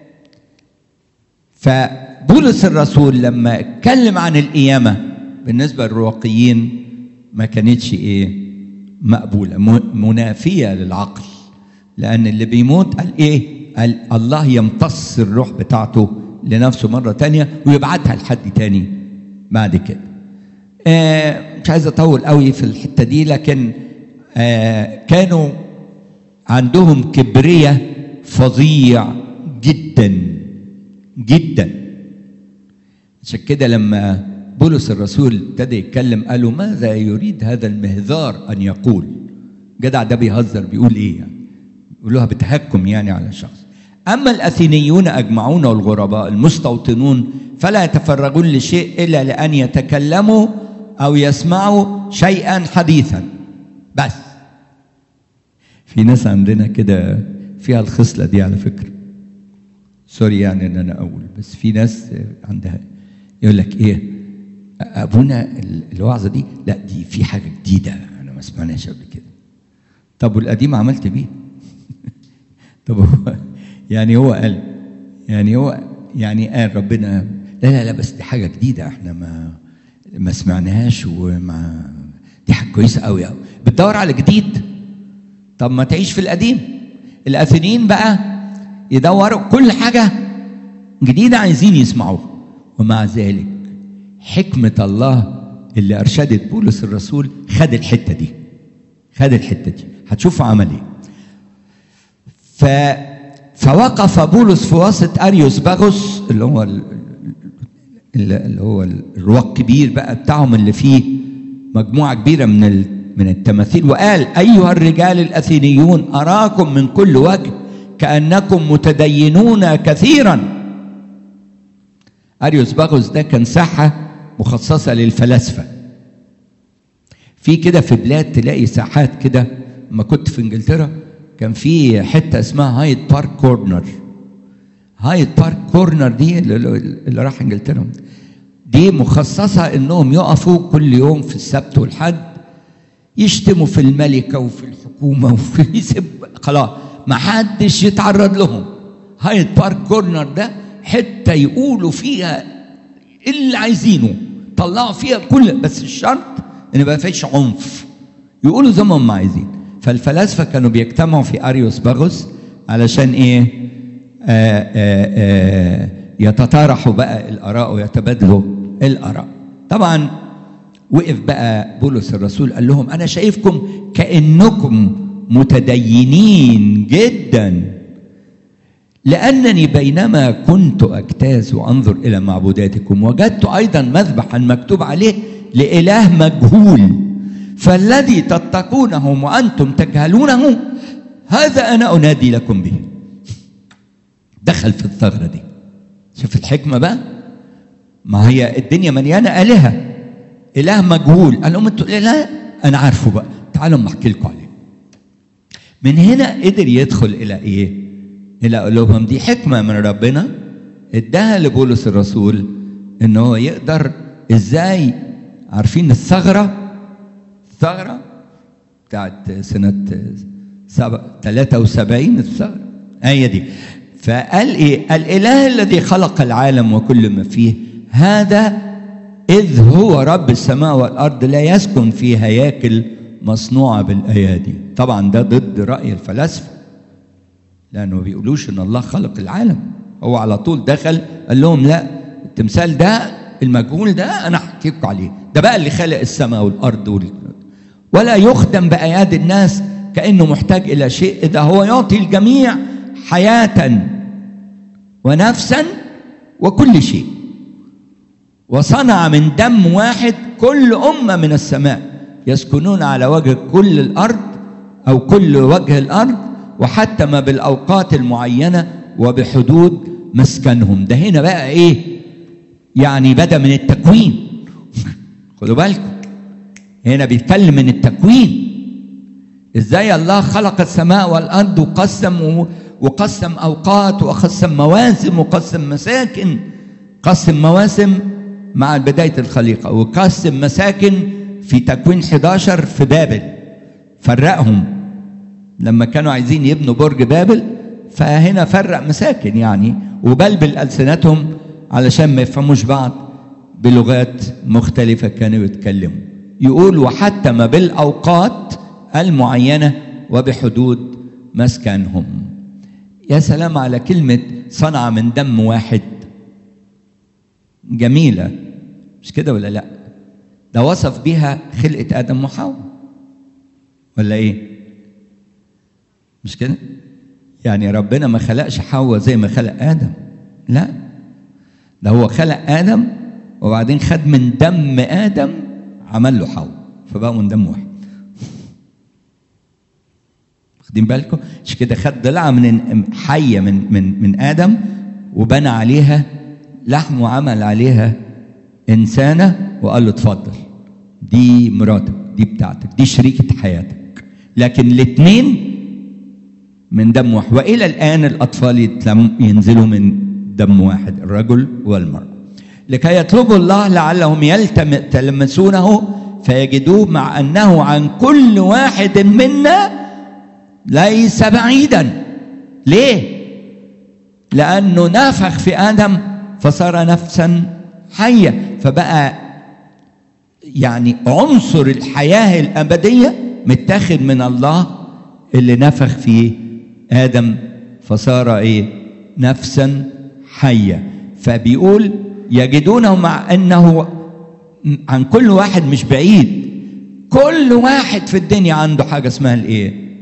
فبولس الرسول لما اتكلم عن القيامة بالنسبة للرواقيين ما كانتش ايه مقبولة منافية للعقل لأن اللي بيموت قال ايه قال الله يمتص الروح بتاعته لنفسه مرة تانية ويبعتها لحد تاني بعد كده آه مش عايز أطول قوي في الحتة دي لكن آه كانوا عندهم كبرية فظيع جدا جدا عشان كده لما بولس الرسول ابتدى يتكلم قالوا ماذا يريد هذا المهذار ان يقول جدع ده بيهزر بيقول ايه يعني يقولوها بتهكم يعني على الشخص اما الاثينيون اجمعون والغرباء المستوطنون فلا يتفرغون لشيء الا لان يتكلموا او يسمعوا شيئا حديثا بس في ناس عندنا كده فيها الخصله دي على فكره سوري يعني ان انا اقول بس في ناس عندها يقول لك ايه ابونا الوعظه دي لا دي في حاجه جديده انا ما سمعناش قبل كده طب والقديم عملت بيه طب هو يعني هو قال يعني هو يعني قال ربنا لا لا لا بس دي حاجه جديده احنا ما ما سمعناهاش وما دي حاجه كويسه قوي قوي بتدور على جديد طب ما تعيش في القديم الاثينيين بقى يدوروا كل حاجه جديده عايزين يسمعوها ومع ذلك حكمه الله اللي ارشدت بولس الرسول خد الحته دي خد الحته دي هتشوفوا عمل ايه ف فوقف بولس في وسط اريوس باغوس اللي هو اللي هو الرواق الكبير بقى بتاعهم اللي فيه مجموعه كبيره من من التماثيل وقال ايها الرجال الاثينيون اراكم من كل وجه كانكم متدينون كثيرا اريوس باغوس ده كان ساحه مخصصه للفلاسفه في كده في بلاد تلاقي ساحات كده لما كنت في انجلترا كان في حته اسمها هايد بارك كورنر هايد بارك كورنر دي اللي راح انجلترا دي مخصصه انهم يقفوا كل يوم في السبت والحد يشتموا في الملكه وفي الحكومه وفي يسب خلاص ما حدش يتعرض لهم هايد بارك كورنر ده حته يقولوا فيها اللي عايزينه طلعوا فيها كل بس الشرط ان ما فيش عنف يقولوا زي ما هم عايزين فالفلاسفه كانوا بيجتمعوا في اريوس باغوس علشان ايه آآ آآ يتطارحوا بقى الاراء ويتبادلوا الاراء طبعا وقف بقى بولس الرسول قال لهم انا شايفكم كانكم متدينين جدا لانني بينما كنت اجتاز وانظر الى معبوداتكم وجدت ايضا مذبحا مكتوب عليه لاله مجهول فالذي تتقونه وانتم تجهلونه هذا انا انادي لكم به دخل في الثغره دي شوف الحكمه بقى ما هي الدنيا مليانه الهه اله مجهول قال لهم انتوا لا انا عارفه بقى تعالوا اما احكي لكم عليه من هنا قدر يدخل الى ايه الى قلوبهم دي حكمه من ربنا اداها لبولس الرسول ان هو يقدر ازاي عارفين الثغره الثغره بتاعت سنه سبع 73 الثغره هي دي فقال ايه الاله الذي خلق العالم وكل ما فيه هذا اذ هو رب السماء والارض لا يسكن في هياكل مصنوعه بالايادي طبعا ده ضد راي الفلاسفه لانه ما بيقولوش ان الله خلق العالم هو على طول دخل قال لهم لا التمثال ده المجهول ده انا احكي لكم عليه ده بقى اللي خلق السماء والارض وال... ولا يخدم بايادي الناس كانه محتاج الى شيء اذا هو يعطي الجميع حياه ونفسا وكل شيء وصنع من دم واحد كل امه من السماء يسكنون على وجه كل الارض او كل وجه الارض وحتم بالاوقات المعينه وبحدود مسكنهم ده هنا بقى ايه يعني بدا من التكوين خدوا بالكم هنا بيتكلم من التكوين ازاي الله خلق السماء والارض وقسم وقسم اوقات وقسم مواسم وقسم مساكن قسم مواسم مع بدايه الخليقه وقسم مساكن في تكوين 11 في بابل فرقهم لما كانوا عايزين يبنوا برج بابل فهنا فرق مساكن يعني وبلبل ألسنتهم علشان ما يفهموش بعض بلغات مختلفة كانوا يتكلموا يقول وحتم بالأوقات المعينة وبحدود مسكنهم يا سلام على كلمة صنع من دم واحد جميلة مش كده ولا لا ده وصف بيها خلقة آدم وحواء ولا إيه مش كده يعني ربنا ما خلقش حواء زي ما خلق آدم لا ده هو خلق آدم وبعدين خد من دم آدم عمل له حواء فبقوا من دم واحد واخدين بالكم مش كده خد ضلعة من حية من من من آدم وبنى عليها لحم وعمل عليها إنسانة وقال له اتفضل دي مراتك دي بتاعتك دي شريكة حياتك لكن الاثنين من دم واحد والى الان الاطفال ينزلوا من دم واحد الرجل والمراه لكي يطلبوا الله لعلهم يلتمسونه فيجدوه مع انه عن كل واحد منا ليس بعيدا ليه لانه نفخ في ادم فصار نفسا حيه فبقى يعني عنصر الحياه الابديه متاخد من الله اللي نفخ فيه ادم فصار ايه نفسا حيه فبيقول يجدونه مع انه عن كل واحد مش بعيد كل واحد في الدنيا عنده حاجه اسمها الايه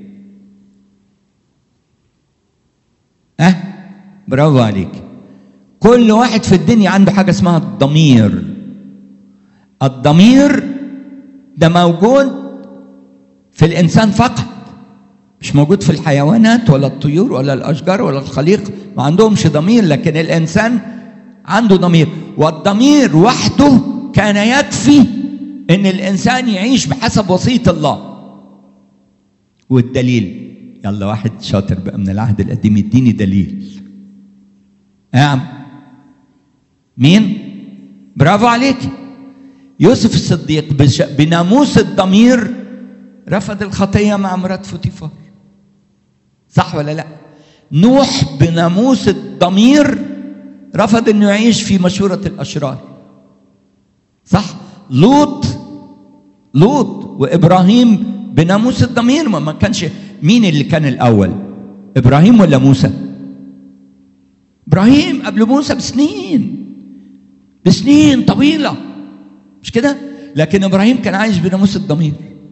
اه برافو عليك كل واحد في الدنيا عنده حاجه اسمها الضمير الضمير ده موجود في الانسان فقط مش موجود في الحيوانات ولا الطيور ولا الاشجار ولا الخليقه ما عندهمش ضمير لكن الانسان عنده ضمير والضمير وحده كان يكفي ان الانسان يعيش بحسب وصيه الله والدليل يلا واحد شاطر بقى من العهد القديم يديني دليل نعم مين برافو عليك يوسف الصديق بناموس الضمير رفض الخطيه مع مرات فوتيفار صح ولا لا نوح بناموس الضمير رفض انه يعيش في مشورة الاشرار صح لوط لوط وابراهيم بناموس الضمير ما كانش مين اللي كان الاول ابراهيم ولا موسى ابراهيم قبل موسى بسنين بسنين طويله مش كده لكن ابراهيم كان عايش بناموس الضمير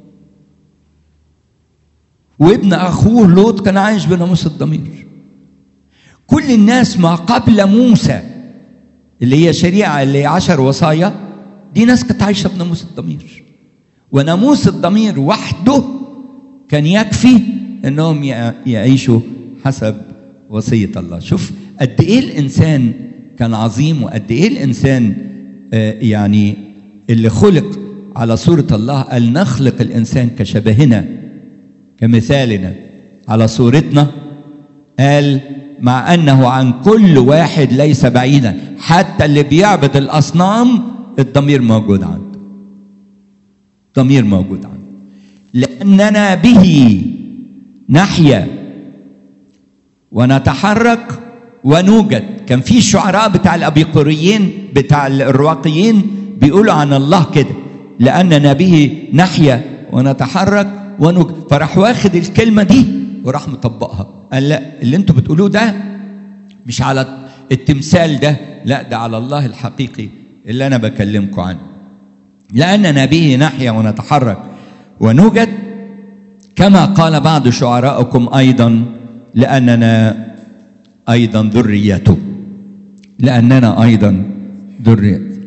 وابن اخوه لوط كان عايش بناموس الضمير كل الناس ما قبل موسى اللي هي شريعه اللي هي عشر وصايا دي ناس كانت عايشه بناموس الضمير وناموس الضمير وحده كان يكفي انهم يعيشوا حسب وصيه الله شوف قد ايه الانسان كان عظيم وقد ايه الانسان يعني اللي خلق على صورة الله قال نخلق الإنسان كشبهنا كمثالنا على صورتنا قال مع أنه عن كل واحد ليس بعيدا حتى اللي بيعبد الأصنام الضمير موجود عنده ضمير موجود عنده لأننا به نحيا ونتحرك ونوجد كان في الشعراء بتاع الأبيقوريين بتاع الرواقيين بيقولوا عن الله كده لأننا به نحيا ونتحرك ونوجد فراح واخد الكلمة دي وراح مطبقها قال لا اللي انتوا بتقولوه ده مش على التمثال ده لا ده على الله الحقيقي اللي أنا بكلمكم عنه لأننا به نحيا ونتحرك ونوجد كما قال بعض شعراءكم أيضا لأننا أيضا ذريته لأننا أيضا ذرية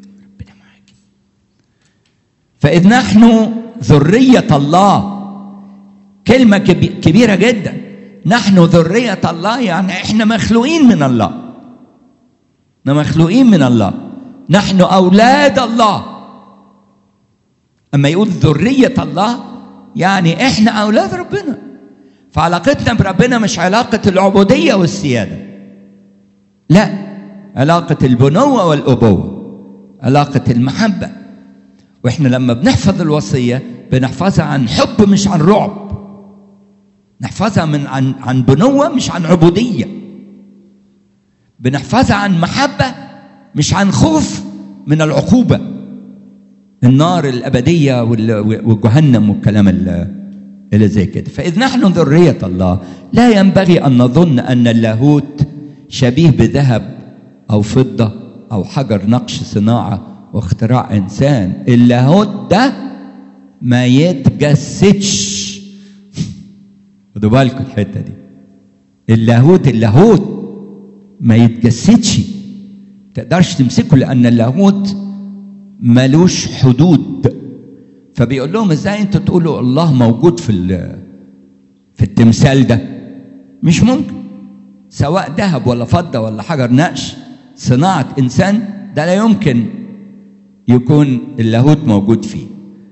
فإذ نحن ذرية الله كلمة كبيرة جدا نحن ذرية الله يعني احنا مخلوقين من الله احنا مخلوقين من الله نحن أولاد الله أما يقول ذرية الله يعني احنا أولاد ربنا فعلاقتنا بربنا مش علاقة العبودية والسيادة لا علاقة البنوة والأبوة علاقة المحبة واحنا لما بنحفظ الوصية بنحفظها عن حب مش عن رعب نحفظها من عن عن بنوة مش عن عبودية بنحفظها عن محبة مش عن خوف من العقوبة النار الأبدية وجهنم والكلام اللي زي كده فإذ نحن ذرية الله لا ينبغي أن نظن أن اللاهوت شبيه بذهب أو فضة أو حجر نقش صناعة واختراع إنسان اللاهوت ده ما يتجسدش خدوا بالكم الحتة دي اللاهوت اللاهوت ما يتجسدش تقدرش تمسكه لأن اللاهوت ملوش حدود فبيقول لهم ازاي انتوا تقولوا الله موجود في في التمثال ده مش ممكن سواء ذهب ولا فضة ولا حجر نقش صناعة إنسان ده لا يمكن يكون اللاهوت موجود فيه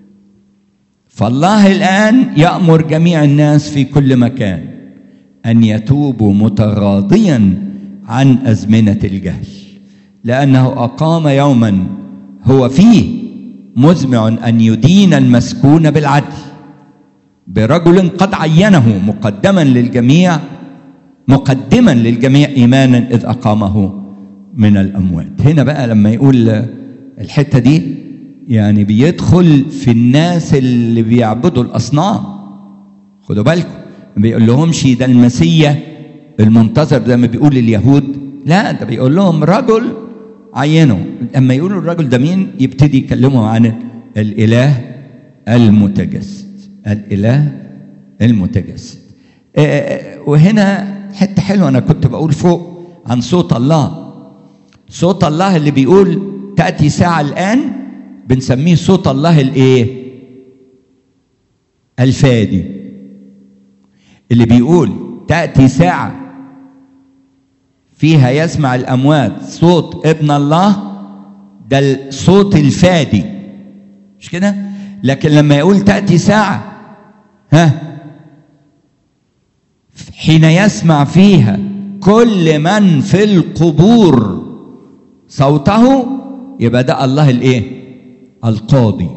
فالله الآن يأمر جميع الناس في كل مكان أن يتوبوا متغاضيا عن أزمنة الجهل لأنه أقام يوما هو فيه مزمع ان يدين المسكون بالعدل برجل قد عينه مقدما للجميع مقدما للجميع ايمانا اذ اقامه من الاموات هنا بقى لما يقول الحته دي يعني بيدخل في الناس اللي بيعبدوا الاصنام خدوا بالكم ما بيقول لهمش ده المسيا المنتظر زي ما بيقول اليهود لا ده بيقول لهم رجل عينه اما يقولوا الرجل ده مين يبتدي يكلموا عن الاله المتجسد الاله المتجسد وهنا حته حلوه انا كنت بقول فوق عن صوت الله صوت الله اللي بيقول تاتي ساعه الان بنسميه صوت الله الايه الفادي اللي بيقول تاتي ساعه فيها يسمع الاموات صوت ابن الله ده الصوت الفادي مش كده لكن لما يقول تاتي ساعه ها حين يسمع فيها كل من في القبور صوته يبقى ده الله الايه القاضي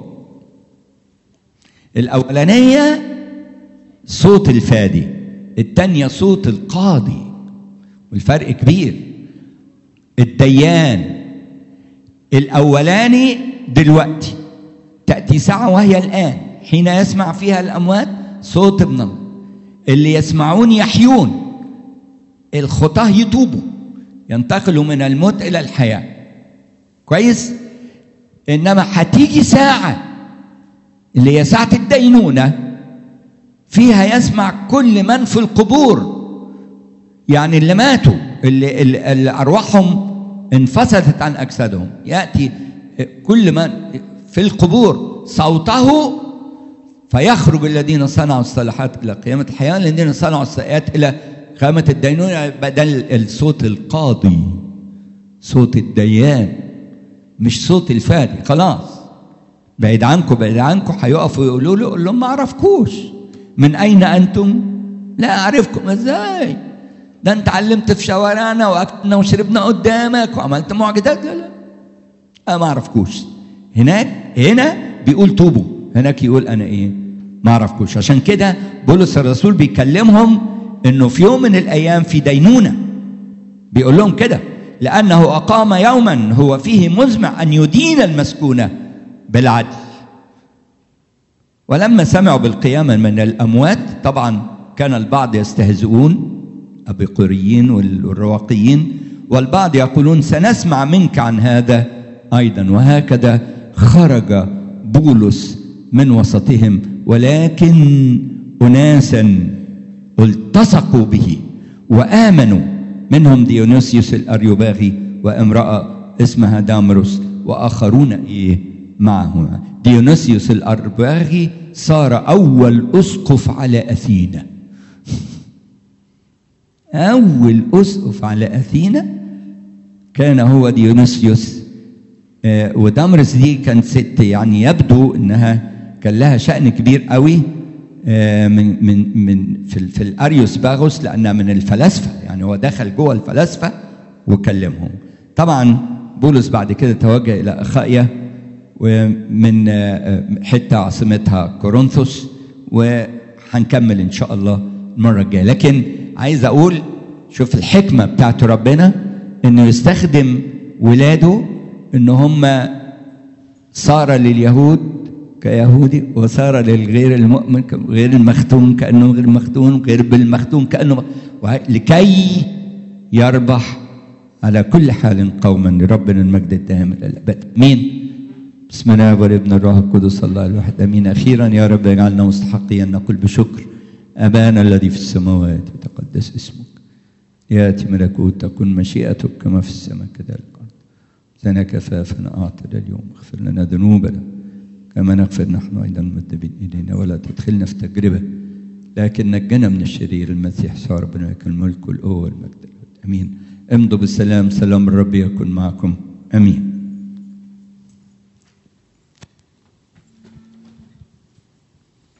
الاولانيه صوت الفادي الثانيه صوت القاضي والفرق كبير الديان الاولاني دلوقتي تاتي ساعه وهي الان حين يسمع فيها الاموات صوت ابن الله اللي يسمعون يحيون الخطاه يتوبوا ينتقلوا من الموت الى الحياه كويس انما هتيجي ساعه اللي هي ساعه الدينونه فيها يسمع كل من في القبور يعني اللي ماتوا اللي, اللي, اللي ارواحهم انفصلت عن اجسادهم ياتي كل من في القبور صوته فيخرج الذين صنعوا الصالحات الى قيامه الحياه الذين صنعوا السيئات الى قيامه الدينونه بدل الصوت القاضي صوت الديان مش صوت الفادي خلاص بعيد عنكم بعيد عنكم هيقفوا يقولوا له قول لهم ما اعرفكوش من اين انتم لا اعرفكم ازاي ده انت علمت في شوارعنا واكلنا وشربنا قدامك وعملت معجزات لا لا انا ما اعرفكوش هناك هنا بيقول توبوا هناك يقول انا ايه ما اعرفكوش عشان كده بولس الرسول بيكلمهم انه في يوم من الايام في دينونه بيقول لهم كده لانه اقام يوما هو فيه مزمع ان يدين المسكونه بالعدل ولما سمعوا بالقيامه من الاموات طبعا كان البعض يستهزئون الابيقوريين والرواقيين والبعض يقولون سنسمع منك عن هذا ايضا وهكذا خرج بولس من وسطهم ولكن اناسا التصقوا به وامنوا منهم ديونيسيوس الاريوباغي وامراه اسمها دامروس واخرون ايه معه ديونيسيوس الاريوباغي صار اول اسقف على اثينا اول اسقف على اثينا كان هو ديونيسيوس آه ودامرس دي كانت ست يعني يبدو انها كان لها شأن كبير قوي آه من من من في, في الاريوس باغوس لانها من الفلاسفه يعني هو دخل جوه الفلاسفه وكلمهم طبعا بولس بعد كده توجه الى اخائيا ومن آه حته عاصمتها كورنثوس وهنكمل ان شاء الله المره الجايه لكن عايز اقول شوف الحكمه بتاعت ربنا انه يستخدم ولاده ان هم صار لليهود كيهودي وصار للغير المؤمن غير المختون كانه غير المختون غير بالمختون كانه لكي يربح على كل حال قوما لربنا المجد الدائم الى الابد مين بسم الله والابن الروح القدس الله الواحد امين اخيرا يا رب اجعلنا مستحقين نقول بشكر ابانا الذي في السماوات يتقدس اسمك ياتي ملكوت تكن مشيئتك كما في السماء كذلك لنا كفافنا اعطنا اليوم اغفر لنا ذنوبنا كما نغفر نحن ايضا المذنبين الينا ولا تدخلنا في تجربه لكن نجنا من الشرير المسيح صار ربنا لك الملك والقوه والمجد امين امضوا بالسلام سلام الرب يكن معكم امين